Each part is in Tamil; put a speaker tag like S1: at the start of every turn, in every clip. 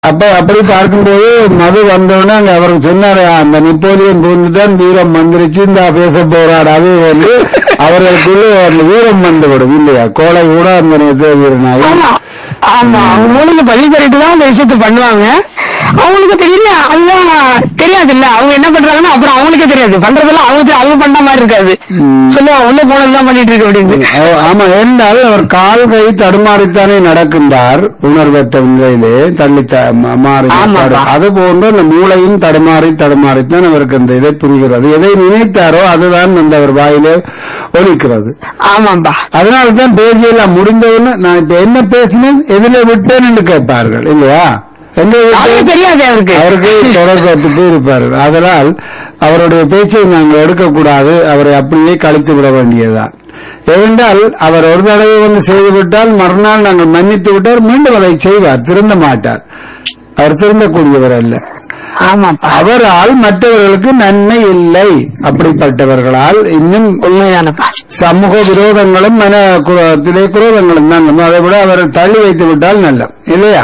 S1: அப்ப அப்படி பார்க்கும்போது மது வந்தோடனே அங்க அவர் சொன்னாரு அந்த நெப்போலியன் பூந்துதான் வீரம் வந்துருச்சு இந்த பேச போறாரு அது வந்து அவர்களுக்குள்ள அந்த வீரம் வந்துவிடும் இல்லையா கோலை கூட அந்த நேரத்தில் வீரனாக
S2: ஆமா ஆமா அவங்க மூலிகை பதிவு பண்ணிட்டு தான் அந்த விஷயத்த பண்ணுவாங்க அவங்களுக்கு தெரியல அதுதான் தெரியாது இல்ல அவங்க என்ன பண்றாங்கன்னா அப்புறம் அவங்களுக்கே தெரியாது பண்றதெல்லாம் அவங்க அவங்க பண்ண மாதிரி இருக்காது சொல்லுவாங்க உள்ள போனதுதான் பண்ணிட்டு இருக்கு அப்படின்னு
S1: ஆ- ஆமா என்றால் அவர் கால் கை தடுமாறித்தானே நடக்கின்றார் உணர்வற்ற நிலையிலே தள்ளி த- ம- மாறி
S2: ஆமாப்பா.
S1: தடு- அது போன்று அந்த மூளையும் தடுமாறி தடுமாறித்தான் அவருக்கு அந்த இதை புரிகிறது எதை நினைத்தாரோ அதுதான் அந்த அவர் வாயிலே ஒலிக்கிறது
S2: ஆமாப்பா
S1: அதனால தான் பேசியெல்லாம் முடிந்தவுடனே நான் இப்ப என்ன பேசினேன் எதுல விட்டேன் என்று கேட்பார்கள் இல்லையா எங்க
S2: அவருக்கு
S1: விட்டேன்
S2: தெரியாது அவருக்கு
S1: அவருக்கு தொடர்பு போயிருப்பார்கள் அதனால் அவருடைய பேச்சை நாங்கள் எடுக்கக்கூடாது அவரை அப்படியே கழித்து விட வேண்டியதுதான் ஏனென்றால் அவர் ஒரு தடவை வந்து செய்துவிட்டால் மறுநாள் நாங்கள் மன்னித்து விட்டால் மீண்டும் அதை செய்வார் திருந்த மாட்டார் அவர் திருந்தக்கூடியவர் அல்ல
S2: ஆமாப்பா
S1: அவரால் மற்றவர்களுக்கு நன்மை இல்லை அப்படிப்பட்டவர்களால் இன்னும்
S2: உண்மைதானப்பா
S1: சமூக விரோதங்களும் மன குரோதத்திலே குரோதங்களும் தான் அதை விட அவரை தள்ளி வைத்து விட்டால் நல்ல இல்லையா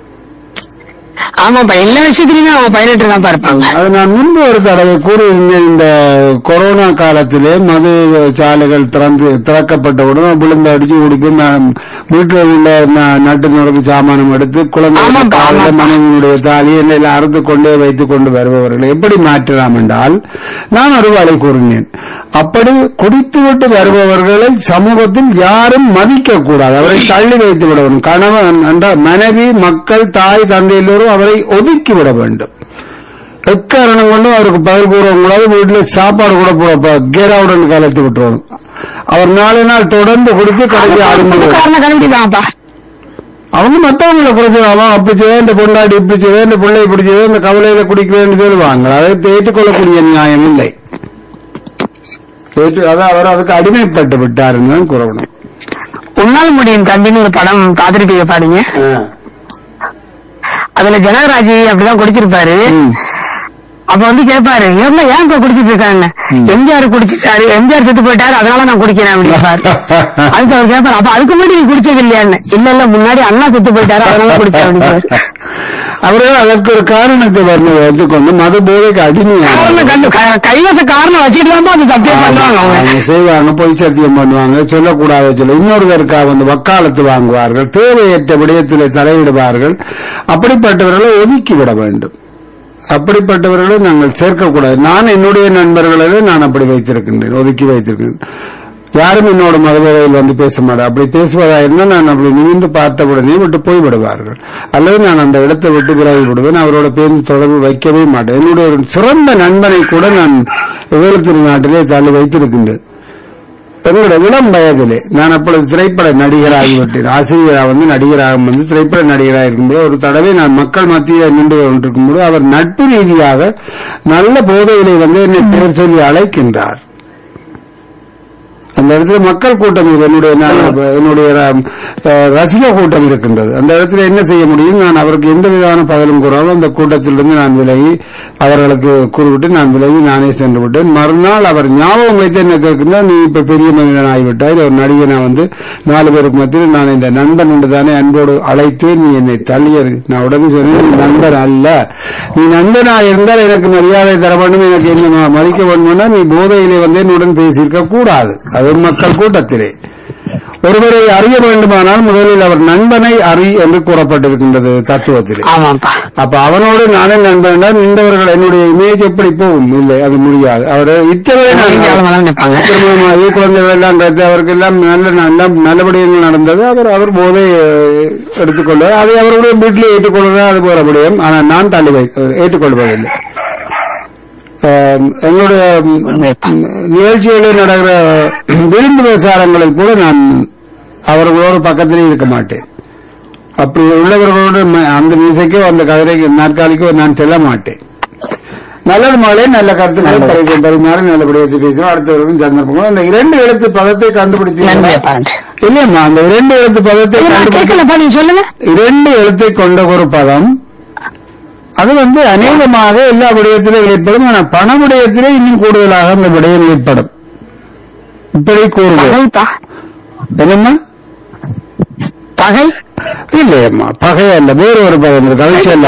S2: ஆமாப்பா எல்லா விஷயத்திலுமே அவங்க பதினெட்டு தான் இருப்பாங்க
S1: அது நான் முன்பு ஒரு தடவை கூறியிருந்தேன் இந்த கொரோனா காலத்திலே மது சாலைகள் திறந்து திறக்கப்பட்டவுடன் விழுந்து அடிச்சு குடிக்கும் நான் வீட்டில் உள்ள ந- நட்டு நுழைக்கு சாமானம் எடுத்து குழந்தை
S2: ஆமாப்பா,
S1: காலில்
S2: ஆமாப்பா.
S1: மனைவியினுடைய தாலி எல்லாம் அறுத்து கொண்டே வைத்துக் கொண்டு வருபவர்களை எப்படி மாற்றலாம் என்றால் நான் ஒரு வழி கூறினேன் அப்படி குடித்துவிட்டு வருபவர்களை சமூகத்தில் யாரும் மதிக்க கூடாது அவரை தள்ளி வைத்து விட வேண்டும் கணவன் என்றால் மனைவி மக்கள் தாய் தந்தை எல்லோரும் அவரை ஒதுக்கி விட வேண்டும் எக்காரணம் கொண்டும் அவருக்கு பதில் கூறவங்களாவது வீட்டில் சாப்பாடு கூட போட கேராவுடன் கலத்து விட்டுருவாங்க அவர் நாலு நாள் தொடர்ந்து குடித்து கடைசி ஆரம்பிச்சு
S2: காரணம் கண்டுபிடிப்பாங்கப்பா
S1: அவங்க மத்தவங்களை குறைச்சிடாம அப்படி செய்ய இந்த பொண்டாட்டி இப்படி செய்ய இந்த பிள்ளை இப்படி செய்ய இந்த கவலையில குடிக்கிறேன்னு சொல்லுவாங்க அதை ஏற்றுக்கொள்ளக்கூடிய நியாயம் இல்லை ஏற்று அதான் அவர் அதுக்கு அடிமைப்பட்டு விட்டாருன்னு தான் கூறணும்
S2: உன்னால் முடியும் தம்பின்னு ஒரு படம் பார்த்துருப்பீங்க பாருங்க அதுல ஜனகராஜ் அப்படிதான் குடிச்சிருப்பாரு
S1: ம்.
S2: அப்ப வந்து கேட்பாரு ஏம்மா ஏன் இப்ப குடிச்சிட்டு இருக்காங்க எம்ஜிஆர் குடிச்சிட்டாரு எம்ஜிஆர் செத்து போயிட்டாரு அதனால நான் குடிக்கிறேன் அப்படின்பாரு அதுக்கு அவர் கேட்பாரு அப்ப அதுக்கு முன்னாடி நீ குடிச்சது இல்லையான்னு இல்ல இல்ல முன்னாடி அண்ணா செத்து போயிட்டாரு அதனால குடிச்சேன் அப்படின்பாரு
S1: அவர்கள் அதற்கு ஒரு காரணத்தை வந்து எடுத்துக்கொண்டு மது போதைக்கு அடிமையாக
S2: காரணம் கண்டு க- கைவச காரணம் வச்சுட்டு தான் அது தப்பே பண்ணுவாங்க அவங்க
S1: அவங்க செய்வாங்க பொய் சத்தியம் பண்ணுவாங்க சொல்லக்கூடாத சொல்ல இன்னொருவருக்காக வந்து வக்காலத்து வாங்குவார்கள் தேவையற்ற விடயத்தில் தலையிடுவார்கள் அப்படிப்பட்டவர்களை ஒதுக்கி விட வேண்டும் அப்படிப்பட்டவர்களை நாங்கள் சேர்க்கக்கூடாது நான் என்னுடைய நண்பர்களிலே நான் அப்படி வைத்திருக்கின்றேன் ஒதுக்கி வைத்திருக்கின்றேன் யாரும் என்னோட மதவேதையில் வந்து பேச மாட்டேன் அப்படி பேசுவதா இருந்தால் நான் அப்படி நிமிந்து பார்த்தவுடனே விட்டு போய் விடுவார்கள் அல்லது நான் அந்த இடத்தை விட்டு விலகி விடுவேன் அவரோட பேருந்து தொடர்பு வைக்கவே மாட்டேன் என்னுடைய ஒரு சிறந்த நண்பனை கூட நான் வேலுத்திரு நாட்டிலே தள்ளி வைத்திருக்கின்றேன் என்னுடைய இளம் வயதிலே நான் அப்பொழுது திரைப்பட நடிகராகிவிட்டேன் ஆசிரியராக வந்து நடிகராக வந்து திரைப்பட நடிகராக இருக்கும்போது ஒரு தடவை நான் மக்கள் மத்தியில் நின்று கொண்டிருக்கும்போது அவர் நட்பு ரீதியாக நல்ல போதையிலே வந்து என்னை பேர் சொல்லி அழைக்கின்றார் அந்த இடத்துல மக்கள் கூட்டம் இருக்கு. என்னுடைய நான் என்னுடைய அஹ், ரசிக கூட்டம் இருக்கின்றது அந்த இடத்துல என்ன செய்ய முடியும் நான் அவருக்கு எந்த விதமான பதிலும் கூறாமல் அந்த கூட்டத்திலிருந்து நான் விலகி அவர்களுக்கு கூறிவிட்டு நான் விலகி நானே சென்று விட்டேன் மறுநாள் அவர் ஞாபகம் வைத்து என்ன கேட்கின்றார் நீ இப்ப பெரிய மனிதன் ஆகிவிட்டாய் ஒரு நடிகனை வந்து நாலு பேருக்கு மத்தியில் நான் இந்த நண்பன் என்று தானே அன்போடு அழைத்து நீ என்னை தள்ளியது நான் உடனே சொன்னேன் நீ நண்பன் அல்ல நீ நண்பனா இருந்தால் எனக்கு மரியாதை தர வேண்டும் எனக்கு என்ன ம- மதிக்க வேண்டும்னா நீ போதையிலே வந்து என்னுடன் பேசியிருக்க கூடாது அது மக்கள் கூட்டத்திலே ஒருவரை அறிய வேண்டுமானால் முதலில் அவர் நண்பனை அறி என்று கூறப்பட்டிருக்கின்றது தத்துவத்திலே
S2: ஆமாப்பா
S1: அப்ப அவனோடு நானே நண்பன் என்றால் நின்றவர்கள் என்னுடைய இமேஜ் எப்படி போகும் இல்லை அது முடியாது அவர் இத்தனை
S2: அவங்க நினைப்பாங்க
S1: திருமணமாகி குழந்தைகள் எல்லாம் கிடைத்து அவருக்கு எல்லாம் நல்ல நல்ல நல்லபடியாக நடந்தது அவர் அவர் போதை அஹ், எடுத்துக்கொள்வார் அதை அவருடைய வீட்டில் ஏற்றுக்கொள்வதா அது போற முடியும் ஆனால் நான் தள்ளி வை ஏற்றுக்கொள்வதில்லை அஹ், எங்களுடைய ம், நிகழ்ச்சிகளில் நடக்கிற விருந்து பிரச்சாரங்களில் கூட நான் அவர்களோடு பக்கத்திலே இருக்க மாட்டேன் அப்படி உள்ளவர்களோடு ம- அந்த மீசைக்கோ அந்த கதிரைக்கு நாற்காலிக்கோ நான் செல்ல மாட்டேன் நல்லது மகளே நல்ல கருத்துக்களை பரிசு பரிமாறி நல்லபடியாக பேசுறோம் அடுத்தவர்களும் சந்தர்ப்பங்களும் அந்த இரண்டு எழுத்து பதத்தை கண்டுபிடித்தீங்களா
S2: நன்றிப்பா
S1: இல்லையம்மா அந்த இரண்டு எழுத்து பதத்தை
S2: நான்
S1: கண்டுபிடித்து
S2: கேட்கலப்பா நீங்க சொல்லுங்க
S1: இரண்டு எழுத்தை கொண்ட ஒரு பதம் அது வந்து அநேகமாக எல்லா விடயத்திலும் ஏற்படும் ஆனால் பண விடயத்திலே இன்னும் கூடுதலாக அந்த விடயம் ஏற்படும் இப்படி கூறுவோம்
S2: பகைப்பா
S1: என்னம்மா
S2: பகை
S1: இல்லையம்மா பகை அல்ல வேறு ஒரு பகை கழிச்சு அல்ல